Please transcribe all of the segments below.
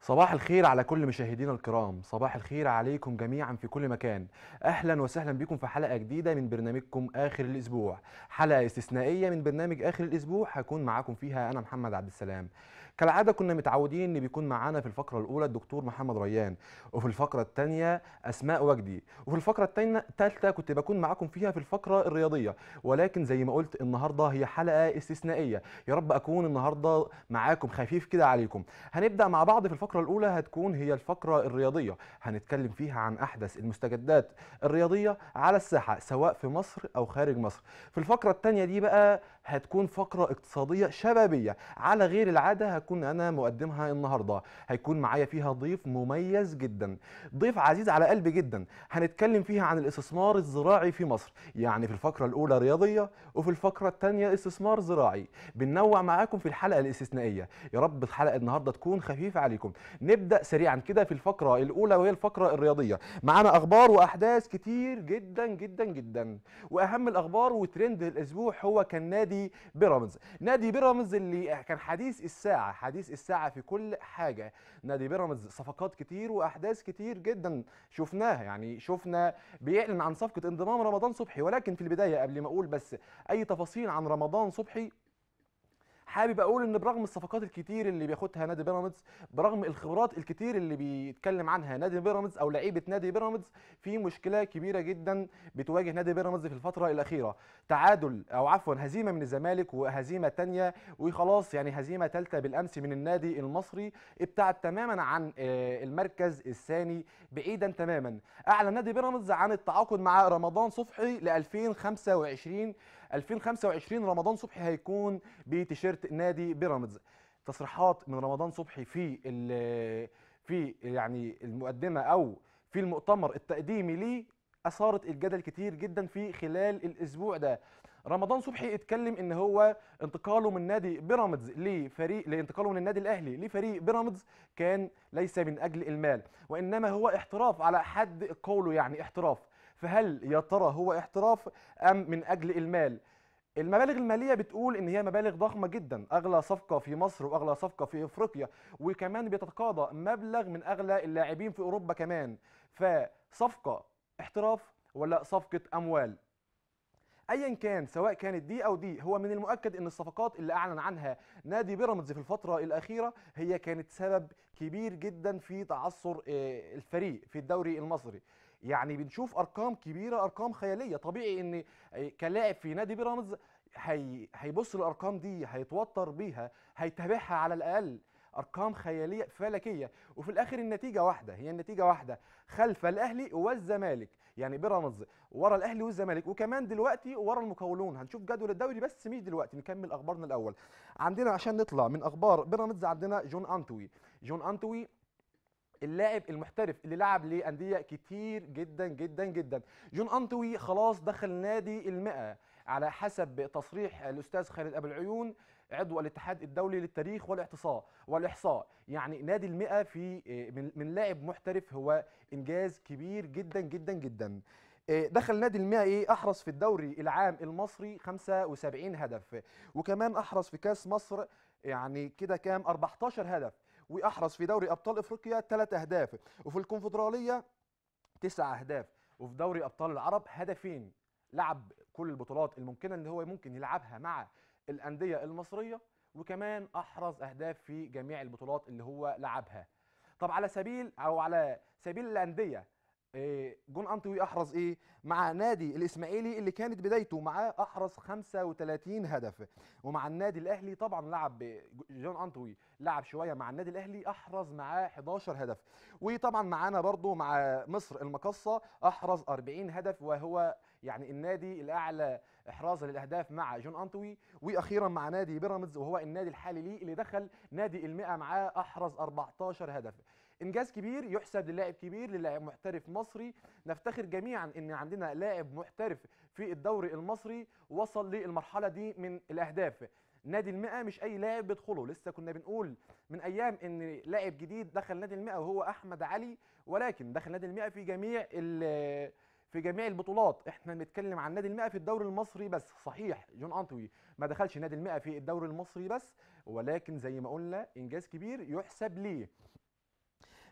صباح الخير على كل مشاهدينا الكرام صباح الخير عليكم جميعا في كل مكان اهلا وسهلا بكم في حلقه جديده من برنامجكم اخر الاسبوع حلقه استثنائيه من برنامج اخر الاسبوع هكون معاكم فيها انا محمد عبد السلام كالعاده كنا متعودين ان بيكون معانا في الفقره الاولى الدكتور محمد ريان وفي الفقره الثانيه اسماء وجدي وفي الفقره الثالثه كنت بكون معاكم فيها في الفقره الرياضيه ولكن زي ما قلت النهارده هي حلقه استثنائيه يا رب اكون النهارده معاكم خفيف كده عليكم هنبدا مع بعض في الفقره الاولى هتكون هي الفقره الرياضيه هنتكلم فيها عن احدث المستجدات الرياضيه على الساحه سواء في مصر او خارج مصر في الفقره الثانيه دي بقى هتكون فقره اقتصاديه شبابيه على غير العاده هكون انا مقدمها النهارده هيكون معايا فيها ضيف مميز جدا ضيف عزيز على قلبي جدا هنتكلم فيها عن الاستثمار الزراعي في مصر يعني في الفقره الاولى رياضيه وفي الفقره الثانيه استثمار زراعي بننوع معاكم في الحلقه الاستثنائيه يا رب الحلقه النهارده تكون خفيفه عليكم نبدا سريعا كده في الفقره الاولى وهي الفقره الرياضيه معانا اخبار واحداث كتير جدا جدا جدا واهم الاخبار وترند الاسبوع هو كان نادي بيراميدز نادي بيراميدز اللي كان حديث الساعه حديث الساعه في كل حاجه نادي بيراميدز صفقات كتير واحداث كتير جدا شفناها يعني شفنا بيعلن عن صفقه انضمام رمضان صبحي ولكن في البدايه قبل ما اقول بس اي تفاصيل عن رمضان صبحي حابب اقول ان برغم الصفقات الكتير اللي بياخدها نادي بيراميدز برغم الخبرات الكتير اللي بيتكلم عنها نادي بيراميدز او لعيبه نادي بيراميدز في مشكله كبيره جدا بتواجه نادي بيراميدز في الفتره الاخيره تعادل او عفوا هزيمه من الزمالك وهزيمه تانية وخلاص يعني هزيمه ثالثه بالامس من النادي المصري ابتعد تماما عن المركز الثاني بعيدا تماما اعلن نادي بيراميدز عن التعاقد مع رمضان صبحي ل 2025 2025 رمضان صبحي هيكون بتيشيرت نادي بيراميدز تصريحات من رمضان صبحي في في يعني المقدمه او في المؤتمر التقديمي ليه اثارت الجدل كتير جدا في خلال الاسبوع ده رمضان صبحي اتكلم ان هو انتقاله من نادي بيراميدز لفريق لانتقاله من النادي الاهلي لفريق بيراميدز كان ليس من اجل المال وانما هو احتراف على حد قوله يعني احتراف فهل يا ترى هو احتراف ام من اجل المال المبالغ الماليه بتقول ان هي مبالغ ضخمه جدا اغلى صفقه في مصر واغلى صفقه في افريقيا وكمان بيتقاضى مبلغ من اغلى اللاعبين في اوروبا كمان فصفقه احتراف ولا صفقه اموال ايا كان سواء كانت دي او دي هو من المؤكد ان الصفقات اللي اعلن عنها نادي بيراميدز في الفتره الاخيره هي كانت سبب كبير جدا في تعثر الفريق في الدوري المصري يعني بنشوف ارقام كبيره ارقام خياليه طبيعي ان كلاعب في نادي بيراميدز هي هيبص للارقام دي هيتوتر بيها هيتابعها على الاقل ارقام خياليه فلكيه وفي الاخر النتيجه واحده هي النتيجه واحده خلف الاهلي والزمالك يعني بيراميدز ورا الاهلي والزمالك وكمان دلوقتي ورا المقاولون هنشوف جدول الدوري بس مش دلوقتي نكمل اخبارنا الاول عندنا عشان نطلع من اخبار بيراميدز عندنا جون انتوي جون انتوي اللاعب المحترف اللي لعب لانديه كتير جدا جدا جدا جون انتوي خلاص دخل نادي المئة على حسب تصريح الاستاذ خالد ابو العيون عضو الاتحاد الدولي للتاريخ والاحصاء والاحصاء يعني نادي المئة في من, من لاعب محترف هو انجاز كبير جدا جدا جدا دخل نادي المئة ايه احرز في الدوري العام المصري 75 هدف وكمان احرز في كاس مصر يعني كده كام 14 هدف واحرز في دوري ابطال افريقيا 3 اهداف وفي الكونفدراليه 9 اهداف وفي دوري ابطال العرب هدفين لعب كل البطولات الممكنه اللي هو ممكن يلعبها مع الانديه المصريه وكمان احرز اهداف في جميع البطولات اللي هو لعبها طب على سبيل او على سبيل الانديه جون انطوي احرز ايه مع نادي الاسماعيلي اللي كانت بدايته معاه احرز 35 هدف ومع النادي الاهلي طبعا لعب جون انطوي لعب شويه مع النادي الاهلي احرز معاه 11 هدف وطبعا معانا برضو مع مصر المقصه احرز 40 هدف وهو يعني النادي الاعلى احرازا للاهداف مع جون انطوي واخيرا مع نادي بيراميدز وهو النادي الحالي ليه اللي دخل نادي المئة معاه احرز 14 هدف انجاز كبير يحسب للاعب كبير للاعب محترف مصري نفتخر جميعا ان عندنا لاعب محترف في الدوري المصري وصل للمرحله دي من الاهداف نادي المئة مش اي لاعب بيدخله لسه كنا بنقول من ايام ان لاعب جديد دخل نادي المئة وهو احمد علي ولكن دخل نادي المئة في جميع في جميع البطولات احنا بنتكلم عن نادي المئة في الدوري المصري بس صحيح جون انطوي ما دخلش نادي المئة في الدوري المصري بس ولكن زي ما قلنا انجاز كبير يحسب ليه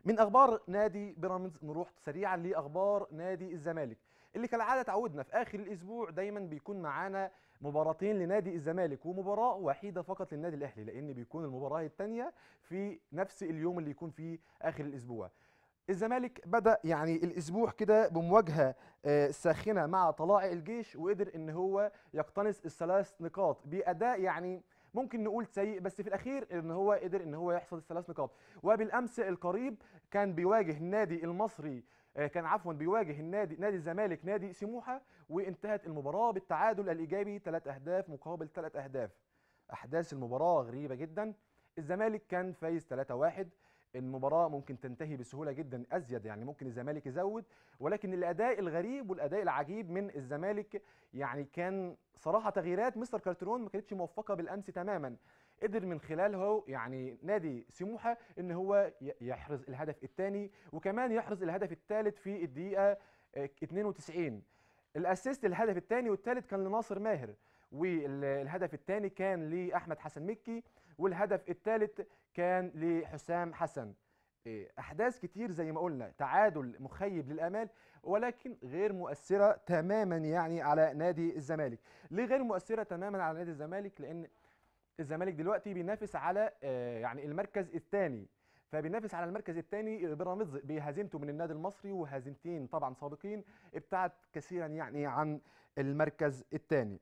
من اخبار نادي بيراميدز نروح سريعا لاخبار نادي الزمالك اللي كالعاده تعودنا في اخر الاسبوع دايما بيكون معانا مباراتين لنادي الزمالك ومباراه وحيده فقط للنادي الاهلي لان بيكون المباراه الثانيه في نفس اليوم اللي يكون فيه اخر الاسبوع الزمالك بدا يعني الاسبوع كده بمواجهه آه، ساخنه مع طلائع الجيش وقدر ان هو يقتنص الثلاث نقاط باداء يعني ممكن نقول سيء بس في الاخير ان هو قدر ان هو يحصل الثلاث نقاط وبالامس القريب كان بيواجه النادي المصري آه، كان عفوا بيواجه النادي نادي الزمالك نادي سموحه وانتهت المباراه بالتعادل الايجابي ثلاث اهداف مقابل ثلاث اهداف احداث المباراه غريبه جدا الزمالك كان فايز 3-1 المباراه ممكن تنتهي بسهوله جدا ازيد يعني ممكن الزمالك يزود ولكن الاداء الغريب والاداء العجيب من الزمالك يعني كان صراحه تغييرات مستر كارترون ما كانتش موفقه بالامس تماما قدر من خلالها يعني نادي سموحه ان هو ي- يحرز الهدف الثاني وكمان يحرز الهدف الثالث في الدقيقه آه، 92 الاسيست الهدف الثاني والثالث كان لناصر ماهر والهدف الثاني كان لاحمد حسن مكي والهدف الثالث كان لحسام حسن إيه، احداث كتير زي ما قلنا تعادل مخيب للامال ولكن غير مؤثره تماما يعني على نادي الزمالك ليه غير مؤثره تماما على نادي الزمالك لان الزمالك دلوقتي بينافس على آه، يعني المركز الثاني فبينافس على المركز الثاني بيراميدز بهزيمته من النادي المصري وهزيمتين طبعا سابقين ابتعد كثيرا يعني عن المركز الثاني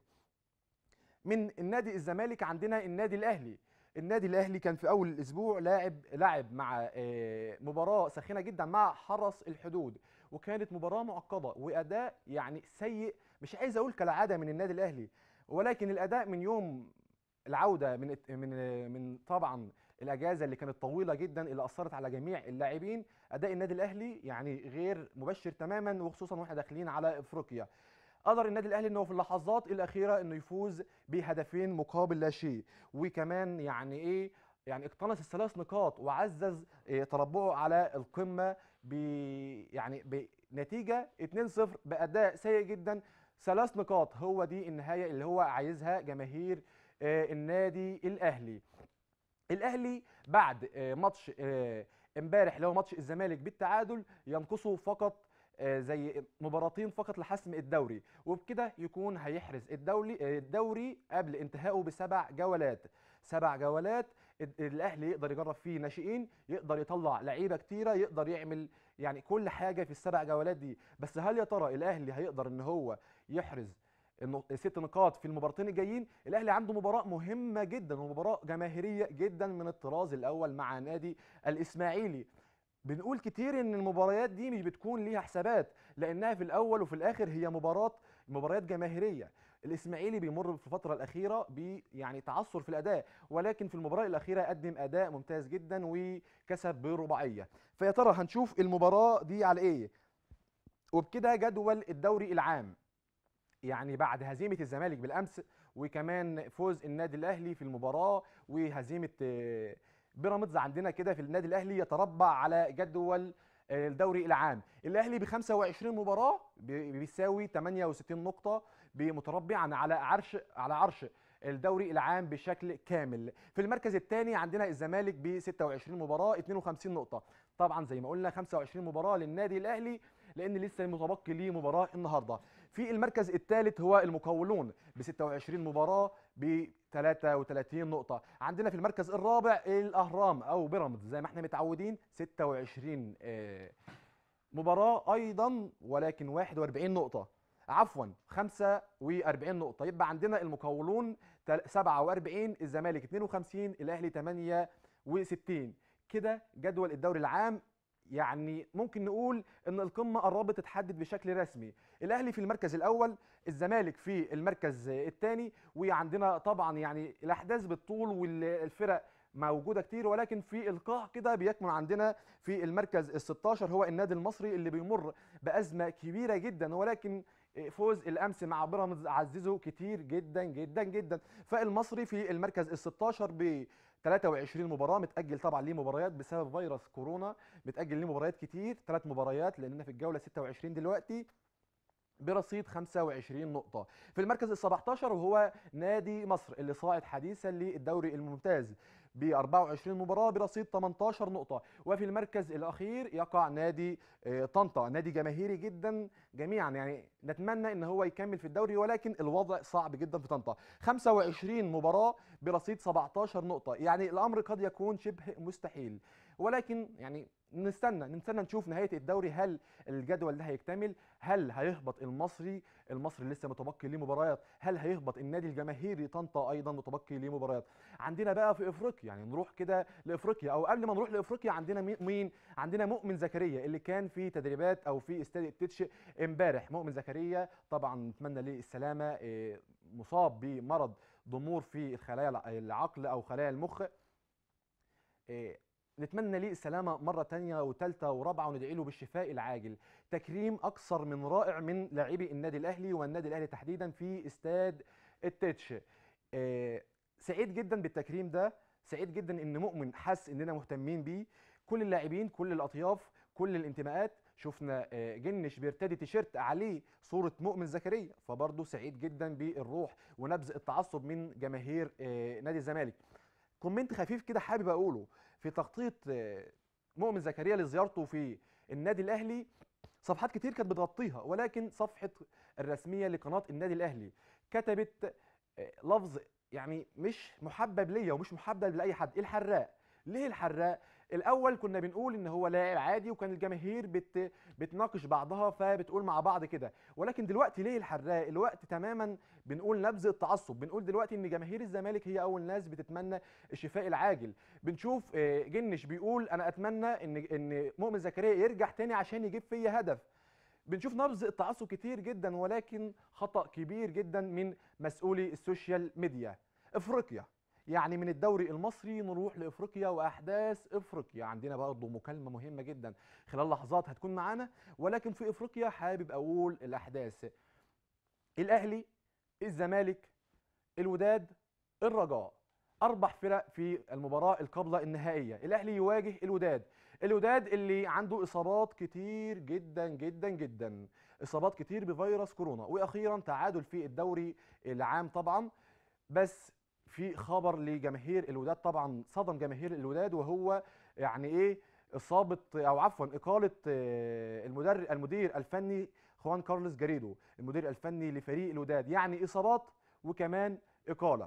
من النادي الزمالك عندنا النادي الاهلي النادي الاهلي كان في اول الاسبوع لاعب لعب مع آه، مباراه ساخنه جدا مع حرس الحدود وكانت مباراه معقده واداء يعني سيء مش عايز اقول كالعاده من النادي الاهلي ولكن الاداء من يوم العوده من من من طبعا الاجازه اللي كانت طويله جدا اللي اثرت على جميع اللاعبين اداء النادي الاهلي يعني غير مبشر تماما وخصوصا واحنا داخلين على افريقيا قدر النادي الاهلي انه في اللحظات الاخيره انه يفوز بهدفين مقابل لا شيء وكمان يعني ايه يعني اقتنص الثلاث نقاط وعزز إيه تربعه على القمه ب يعني بنتيجه 2-0 باداء سيء جدا ثلاث نقاط هو دي النهايه اللي هو عايزها جماهير آه، النادي الاهلي الاهلي بعد آه، ماتش آه، امبارح اللي هو ماتش الزمالك بالتعادل ينقصه فقط آه، زي مباراتين فقط لحسم الدوري وبكده يكون هيحرز الدوري آه، الدوري قبل انتهائه بسبع جولات سبع جولات ال- الاهلي يقدر يجرب فيه ناشئين يقدر يطلع لعيبه كتيره يقدر يعمل يعني كل حاجه في السبع جولات دي بس هل يا ترى الاهلي هيقدر ان هو يحرز النق- ست نقاط في المباراتين الجايين الاهلي عنده مباراه مهمه جدا ومباراه جماهيريه جدا من الطراز الاول مع نادي الاسماعيلي بنقول كتير ان المباريات دي مش بتكون ليها حسابات لانها في الاول وفي الاخر هي مباراه مباريات جماهيريه الاسماعيلي بيمر في الفتره الاخيره ب يعني تعثر في الاداء ولكن في المباراه الاخيره قدم اداء ممتاز جدا وكسب برباعيه فيا ترى هنشوف المباراه دي على ايه وبكده جدول الدوري العام يعني بعد هزيمه الزمالك بالامس وكمان فوز النادي الاهلي في المباراه وهزيمه آه، بيراميدز عندنا كده في النادي الاهلي يتربع على جدول آه، الدوري العام الاهلي ب 25 مباراه بي- بيساوي 68 نقطه بمتربعا على عرش على عرش الدوري العام بشكل كامل في المركز الثاني عندنا الزمالك ب 26 مباراه 52 نقطه طبعا زي ما قلنا 25 مباراه للنادي الاهلي لان لسه متبقي ليه مباراه النهارده في المركز الثالث هو المقاولون ب 26 مباراه ب 33 نقطه عندنا في المركز الرابع الاهرام او بيراميدز زي ما احنا متعودين 26 آه، مباراه ايضا ولكن 41 نقطه عفوا 45 نقطه يبقى عندنا المقاولون تل- 47 الزمالك 52 الاهلي 68 كده جدول الدوري العام يعني ممكن نقول ان القمه قربت تتحدد بشكل رسمي الاهلي في المركز الاول الزمالك في المركز الثاني وعندنا طبعا يعني الاحداث بالطول والفرق موجوده كتير ولكن في القاع كده بيكمن عندنا في المركز ال 16 هو النادي المصري اللي بيمر بازمه كبيره جدا ولكن فوز الامس مع بيراميدز عززه كتير جدا جدا جدا فالمصري في المركز ال 16 ب 23 مباراه متاجل طبعا ليه مباريات بسبب فيروس كورونا متاجل ليه مباريات كتير ثلاث مباريات لاننا في الجوله 26 دلوقتي برصيد 25 نقطة في المركز ال 17 وهو نادي مصر اللي صاعد حديثا للدوري الممتاز ب 24 مباراه برصيد 18 نقطه وفي المركز الاخير يقع نادي آه، طنطا نادي جماهيري جدا جميعا يعني نتمنى ان هو يكمل في الدوري ولكن الوضع صعب جدا في طنطا 25 مباراه برصيد 17 نقطه يعني الامر قد يكون شبه مستحيل ولكن يعني نستنى نستنى نشوف نهايه الدوري هل الجدول ده هيكتمل هل هيهبط المصري المصري لسه متبقي ليه مباريات هل هيهبط النادي الجماهيري طنطا ايضا متبقي ليه مباريات عندنا بقى في افريقيا يعني نروح كده لافريقيا او قبل ما نروح لافريقيا عندنا مي- مين عندنا مؤمن زكريا اللي كان في تدريبات او في استاد التتش امبارح مؤمن زكريا طبعا نتمنى ليه السلامه إيه، مصاب بمرض ضمور في الخلايا الع- العقل او خلايا المخ إيه، نتمنى ليه السلامة مرة تانية وتالتة ورابعة وندعي له بالشفاء العاجل تكريم أكثر من رائع من لاعبي النادي الأهلي والنادي الأهلي تحديدا في استاد التتش آه، سعيد جدا بالتكريم ده سعيد جدا ان مؤمن حس اننا مهتمين بيه كل اللاعبين كل الاطياف كل الانتماءات شفنا آه، جنش بيرتدي تيشيرت عليه صورة مؤمن زكريا فبرضه سعيد جدا بالروح ونبذ التعصب من جماهير آه، نادي الزمالك كومنت خفيف كده حابب اقوله في تغطيه آه، مؤمن زكريا لزيارته في النادي الاهلي صفحات كتير كانت بتغطيها ولكن صفحه الرسميه لقناه النادي الاهلي كتبت آه، لفظ يعني مش محبب ليا ومش محبب لاي حد الحراق ليه الحراق الاول كنا بنقول ان هو لاعب عادي وكان الجماهير بت بتناقش بعضها فبتقول مع بعض كده ولكن دلوقتي ليه الحراق الوقت تماما بنقول نبذ التعصب بنقول دلوقتي ان جماهير الزمالك هي اول ناس بتتمنى الشفاء العاجل بنشوف آه، جنش بيقول انا اتمنى ان ان مؤمن زكريا يرجع تاني عشان يجيب فيا هدف بنشوف نبذ التعصب كتير جدا ولكن خطأ كبير جدا من مسؤولي السوشيال ميديا افريقيا يعني من الدوري المصري نروح لافريقيا واحداث افريقيا عندنا برضه مكالمه مهمه جدا خلال لحظات هتكون معانا ولكن في افريقيا حابب اقول الاحداث الاهلي الزمالك الوداد الرجاء اربع فرق في المباراه القابله النهائيه الاهلي يواجه الوداد الوداد اللي عنده اصابات كتير جدا جدا جدا اصابات كتير بفيروس كورونا واخيرا تعادل في الدوري العام طبعا بس في خبر لجماهير الوداد طبعا صدم جماهير الوداد وهو يعني ايه اصابه او عفوا اقاله آه، المدرب المدير الفني خوان كارلوس جاريدو المدير الفني لفريق الوداد يعني اصابات وكمان اقاله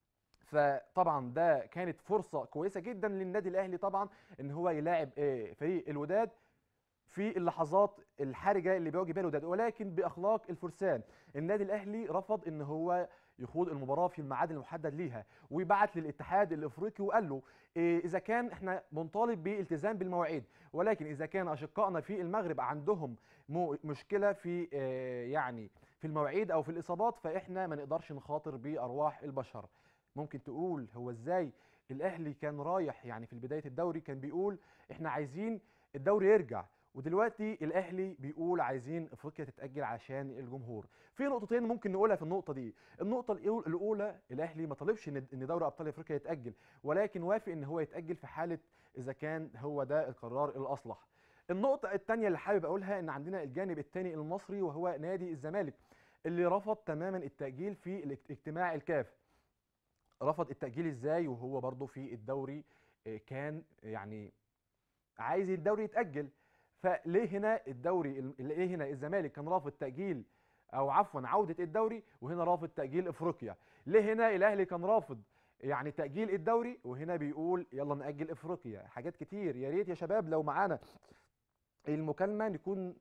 فطبعا ده كانت فرصه كويسه جدا للنادي الاهلي طبعا ان هو يلاعب آه، فريق الوداد في اللحظات الحرجه اللي بيواجه بيها الوداد ولكن باخلاق الفرسان النادي الاهلي رفض ان هو يخوض المباراه في الميعاد المحدد ليها ويبعت للاتحاد الافريقي وقال له إيه اذا كان احنا بنطالب بالالتزام بالمواعيد ولكن اذا كان اشقائنا في المغرب عندهم مو- مشكله في آه، يعني في المواعيد او في الاصابات فاحنا ما نقدرش نخاطر بارواح البشر ممكن تقول هو ازاي الاهلي كان رايح يعني في بدايه الدوري كان بيقول احنا عايزين الدوري يرجع ودلوقتي الاهلي بيقول عايزين افريقيا تتاجل عشان الجمهور في نقطتين ممكن نقولها في النقطه دي النقطه الأول- الاولى الاهلي ما طلبش ان إن دوري ابطال افريقيا يتاجل ولكن وافق ان هو يتاجل في حاله اذا كان هو ده القرار الاصلح النقطه الثانيه اللي حابب اقولها ان عندنا الجانب الثاني المصري وهو نادي الزمالك اللي رفض تماما التاجيل في الاجت- اجتماع الكاف رفض التاجيل ازاي وهو برضه في الدوري آه، كان يعني عايز الدوري يتاجل فليه هنا الدوري ليه هنا الزمالك كان رافض تاجيل او عفوا عوده الدوري وهنا رافض تاجيل افريقيا ليه هنا الاهلي كان رافض يعني تاجيل الدوري وهنا بيقول يلا ناجل افريقيا حاجات كتير يا ريت يا شباب لو معانا المكالمه نكون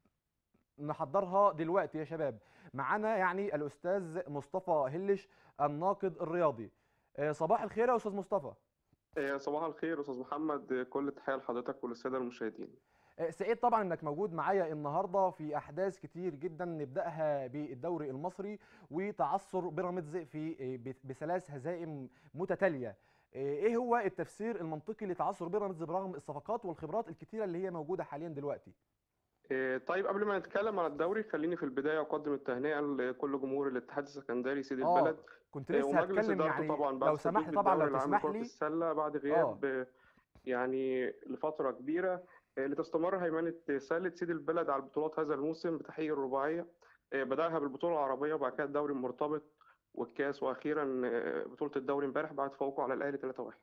نحضرها دلوقتي يا شباب معانا يعني الاستاذ مصطفى هلش الناقد الرياضي آه، صباح الخير يا استاذ مصطفى آه، صباح الخير أستاذ محمد آه، كل التحية لحضرتك وللسادة المشاهدين آه، سعيد طبعا انك موجود معايا النهارده في احداث كتير جدا نبداها بالدوري المصري وتعثر بيراميدز في آه، ب- بثلاث هزائم متتاليه آه، ايه هو التفسير المنطقي لتعثر بيراميدز برغم الصفقات والخبرات الكتيره اللي هي موجوده حاليا دلوقتي آه، طيب قبل ما نتكلم عن الدوري خليني في البداية أقدم التهنئة لكل جمهور الاتحاد السكندري سيد اه البلد كنت آه، لسه ومجلس هتكلم إدارته يعني طبعا لو بعد سمحت صعود طبعا الدوري لو العام تسمح لكرة لي السلة بعد اه غياب آه، يعني لفترة كبيرة آه، لتستمر هيمنة سلة سيد البلد على البطولات هذا الموسم بتحقيق الرباعية آه، بدأها بالبطولة العربية وبعد كده الدوري المرتبط والكاس وأخيرا آه، بطولة الدوري امبارح بعد فوقه على الأهلي 3-1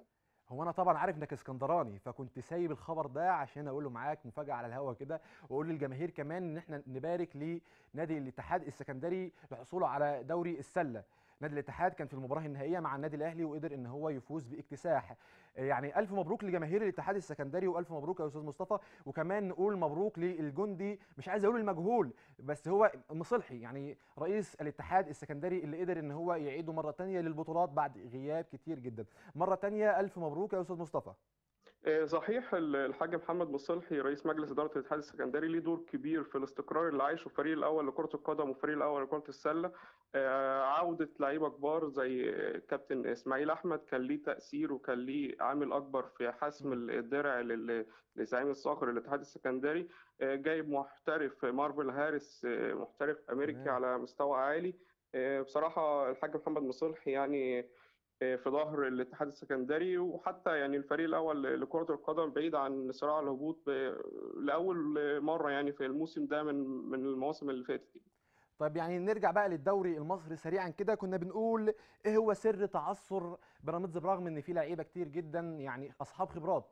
هو انا طبعا عارف انك اسكندراني فكنت سايب الخبر ده عشان اقوله معاك مفاجاه على الهوا كده واقول للجماهير كمان ان احنا نبارك لنادي الاتحاد السكندري لحصوله على دوري السله نادي الاتحاد كان في المباراه النهائيه مع النادي الاهلي وقدر ان هو يفوز باكتساح يعني الف مبروك لجماهير الاتحاد السكندري والف مبروك يا استاذ مصطفى وكمان نقول مبروك للجندي مش عايز اقول المجهول بس هو مصلحي يعني رئيس الاتحاد السكندري اللي قدر ان هو يعيده مره تانية للبطولات بعد غياب كتير جدا مره تانية الف مبروك يا استاذ مصطفى آه، صحيح ال- الحاج محمد مصلحي رئيس مجلس إدارة الاتحاد السكندري ليه دور كبير في الاستقرار اللي عايشه الفريق الأول لكرة القدم والفريق الأول لكرة السلة آه، عودة لعيبة كبار زي كابتن إسماعيل أحمد كان ليه تأثير وكان ليه عامل أكبر في حسم مم. الدرع لل- لزعيم الصقر الاتحاد السكندري آه، جايب محترف مارفل هاريس آه، محترف أمريكي تمام على مستوى عالي آه، بصراحة الحاج محمد مصلحي يعني في ظهر الاتحاد السكندري وحتى يعني الفريق الاول لكره القدم بعيد عن صراع الهبوط ب- لاول مره يعني في الموسم ده من من المواسم اللي فاتت دي. طيب يعني نرجع بقى للدوري المصري سريعا كده كنا بنقول ايه هو سر تعثر بيراميدز برغم ان في لعيبه كتير جدا يعني اصحاب خبرات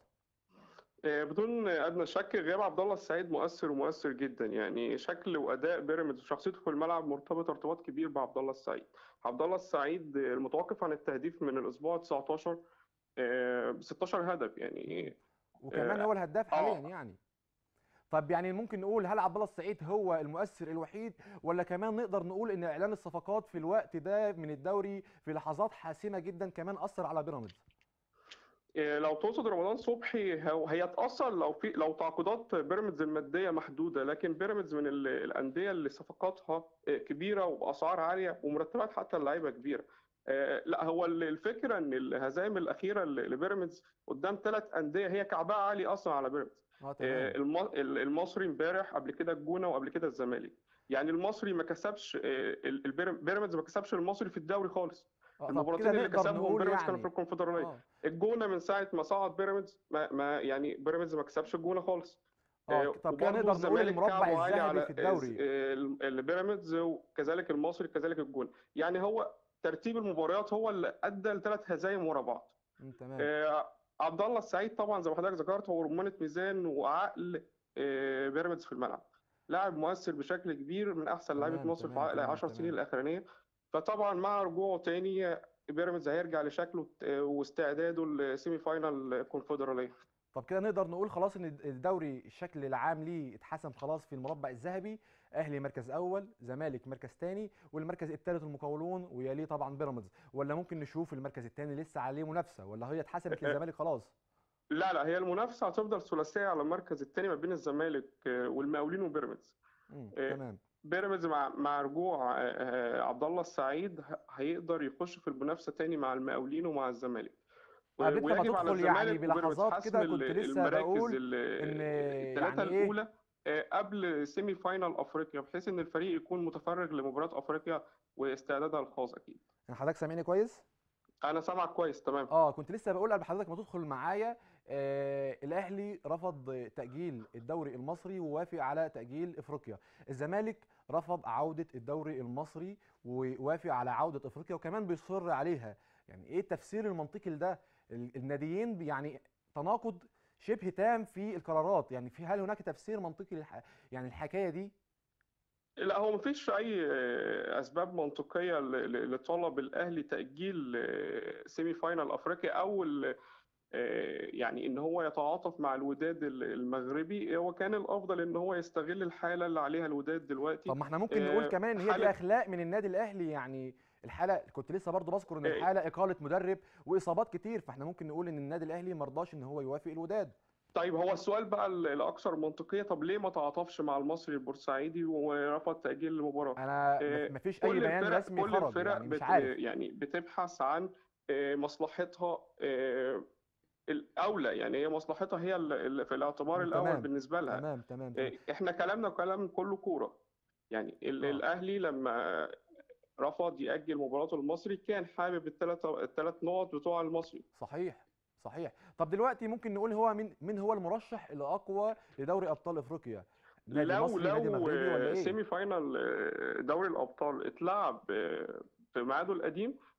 آه، بدون ادنى شك غياب عبد الله السعيد مؤثر ومؤثر جدا يعني شكل واداء بيراميدز وشخصيته في الملعب مرتبط ارتباط كبير بعبد الله السعيد. عبد الله السعيد المتوقف عن التهديف من الاسبوع 19 ب 16 هدف مم. يعني وكمان اه هو الهداف حاليا آه، يعني طب يعني ممكن نقول هل عبد الله السعيد هو المؤثر الوحيد ولا كمان نقدر نقول ان اعلان الصفقات في الوقت ده من الدوري في لحظات حاسمه جدا كمان اثر على بيراميدز إيه، لو تقصد رمضان صبحي هو هيتأثر لو في لو تعاقدات بيراميدز المادية محدودة لكن بيراميدز من ال- الأندية اللي صفقاتها إيه، كبيرة وبأسعار عالية ومرتبات حتى اللعيبة كبيرة. آه، لا هو ال- الفكرة إن الهزائم الأخيرة ل- لبيراميدز قدام ثلاث أندية هي كعبها عالي أصلا على بيراميدز. اه آه، تمام الم- ال- المصري امبارح قبل كده الجونة وقبل كده الزمالك. يعني المصري ما كسبش آه، ال- البيرام- بيراميدز ما كسبش المصري في الدوري خالص. اه طب المباراتين كده اللي نقدر كسبهم نقول بيراميدز كانوا في يعني الكونفدرالية. اه الجونه من ساعه ما صعد بيراميدز ما, ما يعني بيراميدز ما كسبش الجونه خالص اه آه، طب كده وبرضه نقدر نقول الزمالك المربع كعبه عالي الذهبي على في آه، الدوري آه، البيراميدز وكذلك المصري كذلك الجونه يعني هو ترتيب المباريات هو اللي ادى لثلاث هزايم ورا بعض مم، تمام آه، عبد الله السعيد طبعا زي ما حضرتك ذكرت هو رمانة ميزان وعقل آه، بيراميدز في الملعب لاعب مؤثر بشكل كبير من احسن لعيبه تمام مصر في تمام عقل تمام 10 سنين تمام الاخرانيه فطبعا مع رجوعه تاني بيراميدز هيرجع لشكله آه، واستعداده لسيمي فاينال الكونفدراليه طب كده نقدر نقول خلاص ان الدوري الشكل العام ليه اتحسم خلاص في المربع الذهبي اهلي مركز اول زمالك مركز تاني والمركز الثالث المقاولون ويليه طبعا بيراميدز ولا ممكن نشوف المركز الثاني لسه عليه منافسه ولا هي اتحسمت للزمالك خلاص لا لا هي المنافسه هتفضل ثلاثيه على المركز الثاني ما بين الزمالك آه، والمقاولين وبيراميدز امم آه، تمام بيراميدز مع مع رجوع آه، آه، عبد الله السعيد ه- هيقدر يخش في المنافسه تاني مع المقاولين ومع الزمالك و- قبل ما ويجب على تدخل يعني الزمالك وبيراميدز بلحظات حسم كده ال- كنت لسه المراكز بقول ال- ان الثلاثه يعني ايه الاولى آه، قبل سيمي فاينال افريقيا بحيث ان الفريق يكون متفرغ لمباريات افريقيا واستعدادها الخاص اكيد يعني حضرتك سامعني كويس انا سامعك كويس تمام اه كنت لسه بقول قبل حضرتك ما تدخل معايا آه الاهلي رفض تاجيل الدوري المصري ووافق على تاجيل افريقيا الزمالك رفض عوده الدوري المصري ووافق على عوده افريقيا وكمان بيصر عليها يعني ايه التفسير المنطقي لده ال- الناديين بي- يعني تناقض شبه تام في القرارات يعني في هل هناك تفسير منطقي للح... يعني الحكايه دي لا هو مفيش اي آه، اسباب منطقيه ل- ل- لطلب الاهلي تاجيل آه، سيمي فاينال افريقيا او ال- آه، يعني ان هو يتعاطف مع الوداد ال- المغربي هو كان الافضل ان هو يستغل الحاله اللي عليها الوداد دلوقتي طب ما احنا ممكن نقول آه، كمان ان هي دي حاله اخلاق من النادي الاهلي يعني الحاله كنت لسه برضو بذكر ان آه، الحاله اقاله مدرب واصابات كتير فاحنا ممكن نقول ان النادي الاهلي مرضاش ان هو يوافق الوداد طيب هو السؤال بقى ال- الاكثر منطقيه طب ليه ما تعاطفش مع المصري البورسعيدي ورفض تاجيل المباراه انا آه، مف- مفيش اي كل بيان الفرق رسمي كل خرج الفرق يعني مش بت عارف يعني بتبحث عن آه، مصلحتها آه، الأولى يعني هي مصلحتها هي اللي في الاعتبار مم، الأول تمام بالنسبة لها تمام تمام تمام آه، احنا كلامنا كلام كله كورة يعني ال- اه الأهلي لما رفض يأجل مباراته المصري كان حابب الثلاثة الثلاث نقط بتوع المصري صحيح صحيح طب دلوقتي ممكن نقول هو مين مين هو المرشح الاقوى لدوري ابطال افريقيا نادي لو مصري نادي لو مغربي ولا آه، ايه سيمي فاينال آه، دوري الأبطال اتلعب آه، في ميعاده القديم